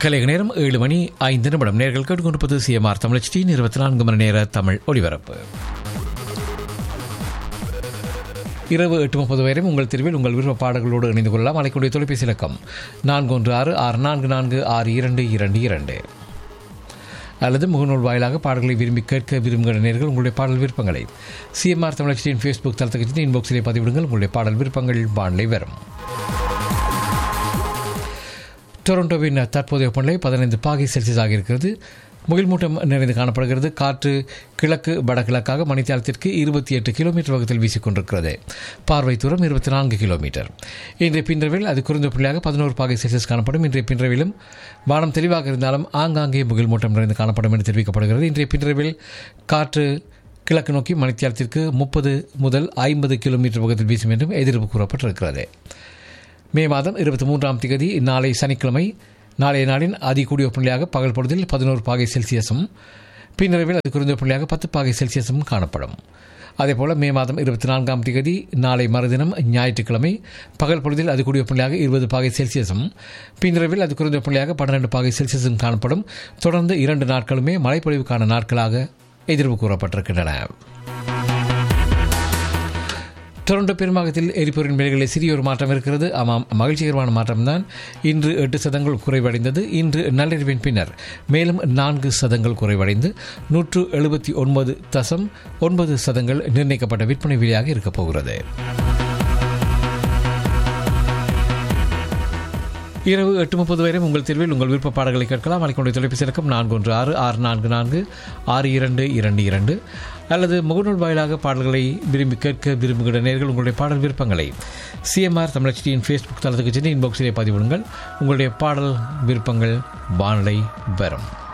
கலைக நேரம் ஏழு மணி ஐந்து நிமிடம் நேர்கள் கேட்டுக்கொண்டிருப்பது சிஎம்ஆர் தமிழ் டி இருபத்தி நான்கு மணி நேர தமிழ் ஒளிபரப்பு இரவு எட்டு முப்பது வரையும் உங்கள் தெருவில் உங்கள் விருப்ப பாடல்களோடு இணைந்து கொள்ளலாம் அழைக்கூடிய தொலைபேசி இலக்கம் நான்கு ஒன்று ஆறு ஆறு நான்கு நான்கு ஆறு இரண்டு இரண்டு இரண்டு அல்லது முகநூல் வாயிலாக பாடல்களை விரும்பி கேட்க விரும்புகிற நேர்கள் உங்களுடைய பாடல் விருப்பங்களை சிஎம்ஆர் தமிழச்சியின் ஃபேஸ்புக் தளத்துக்கு சென்று இன்பாக்ஸிலே பதிவிடுங்கள் உங்களுடைய பாடல் விருப்பங்கள் வானிலை வரும் டொரண்டோவின் தற்போதைய வெப்பநிலை பதினைந்து பாகை செல்சியஸ் ஆகியிருக்கிறது முகில்மூட்டம் நிறைந்து காணப்படுகிறது காற்று கிழக்கு வடகிழக்காக மணித்தாளத்திற்கு இருபத்தி எட்டு கிலோமீட்டர் வேகத்தில் வீசிக்கொண்டிருக்கிறது பார்வை தூரம் இருபத்தி நான்கு கிலோமீட்டர் இன்றைய பின்றவில் அது குறைந்த புள்ளியாக பதினோரு பாகை செல்சியஸ் காணப்படும் இன்றைய பின்றவிலும் வானம் தெளிவாக இருந்தாலும் ஆங்காங்கே முகில்மூட்டம் நிறைந்து காணப்படும் என்று தெரிவிக்கப்படுகிறது இன்றைய பின்றவில் காற்று கிழக்கு நோக்கி மணித்தியாலத்திற்கு முப்பது முதல் ஐம்பது கிலோமீட்டர் வேகத்தில் வீசும் என்றும் எதிர்ப்பு கூறப்பட்டிருக்கிறது மே மாதம் இருபத்தி மூன்றாம் தேதி நாளை சனிக்கிழமை நாளைய நாளின் அதிகூடிய வெப்பநிலையாக பகல் பொழுதில் பதினோரு பாகை செல்சியஸும் பின்னரவில் அது குறைந்த வெப்பநிலையாக பத்து பாகை செல்சியஸும் காணப்படும் அதேபோல் மே மாதம் இருபத்தி நான்காம் தேதி நாளை மறுதினம் ஞாயிற்றுக்கிழமை பகல் பொழுதில் அது கூடிய வெப்பநிலையாக இருபது பாகை செல்சியஸும் பின்னரவில் அது குறைந்த வெப்பநிலையாக பன்னிரண்டு பாகை செல்சியஸும் காணப்படும் தொடர்ந்து இரண்டு நாட்களுமே மழைப்பொழிவுக்கான நாட்களாக எதிர்வு கூறப்பட்டிருக்கின்றன டொரண்டோ பெரும்பாகத்தில் எரிபொருளின் விலைகளில் சிறிய ஒரு மாற்றம் இருக்கிறது ஆமாம் மகிழ்ச்சிகரமான மாற்றம்தான் இன்று எட்டு சதங்கள் குறைவடைந்தது இன்று நள்ளிரவின் பின்னர் மேலும் நான்கு சதங்கள் குறைவடைந்து நூற்று எழுபத்தி ஒன்பது தசம் ஒன்பது சதங்கள் நிர்ணயிக்கப்பட்ட விற்பனை விலையாக இருக்கப் போகிறது இரவு எட்டு முப்பது வரை உங்கள் தேர்வில் உங்கள் விருப்ப பாடல்களை கேட்கலாம் அழைக்கொண்ட தொலைபேசி இலக்கம் நான்கு ஒன்று ஆறு ஆறு நான்கு நான்கு ஆறு இரண்டு இரண்டு இரண்டு அல்லது முகநூல் வாயிலாக பாடல்களை விரும்பி கேட்க விரும்புகிற நேர்கள் உங்களுடைய பாடல் விருப்பங்களை சிஎம்ஆர் தமிழச்சியின் ஃபேஸ்புக் தளத்துக்கு சென்று இன்பாக்ஸிலே பதிவிடுங்கள் உங்களுடைய பாடல் விருப்பங்கள் வானிலை வரும்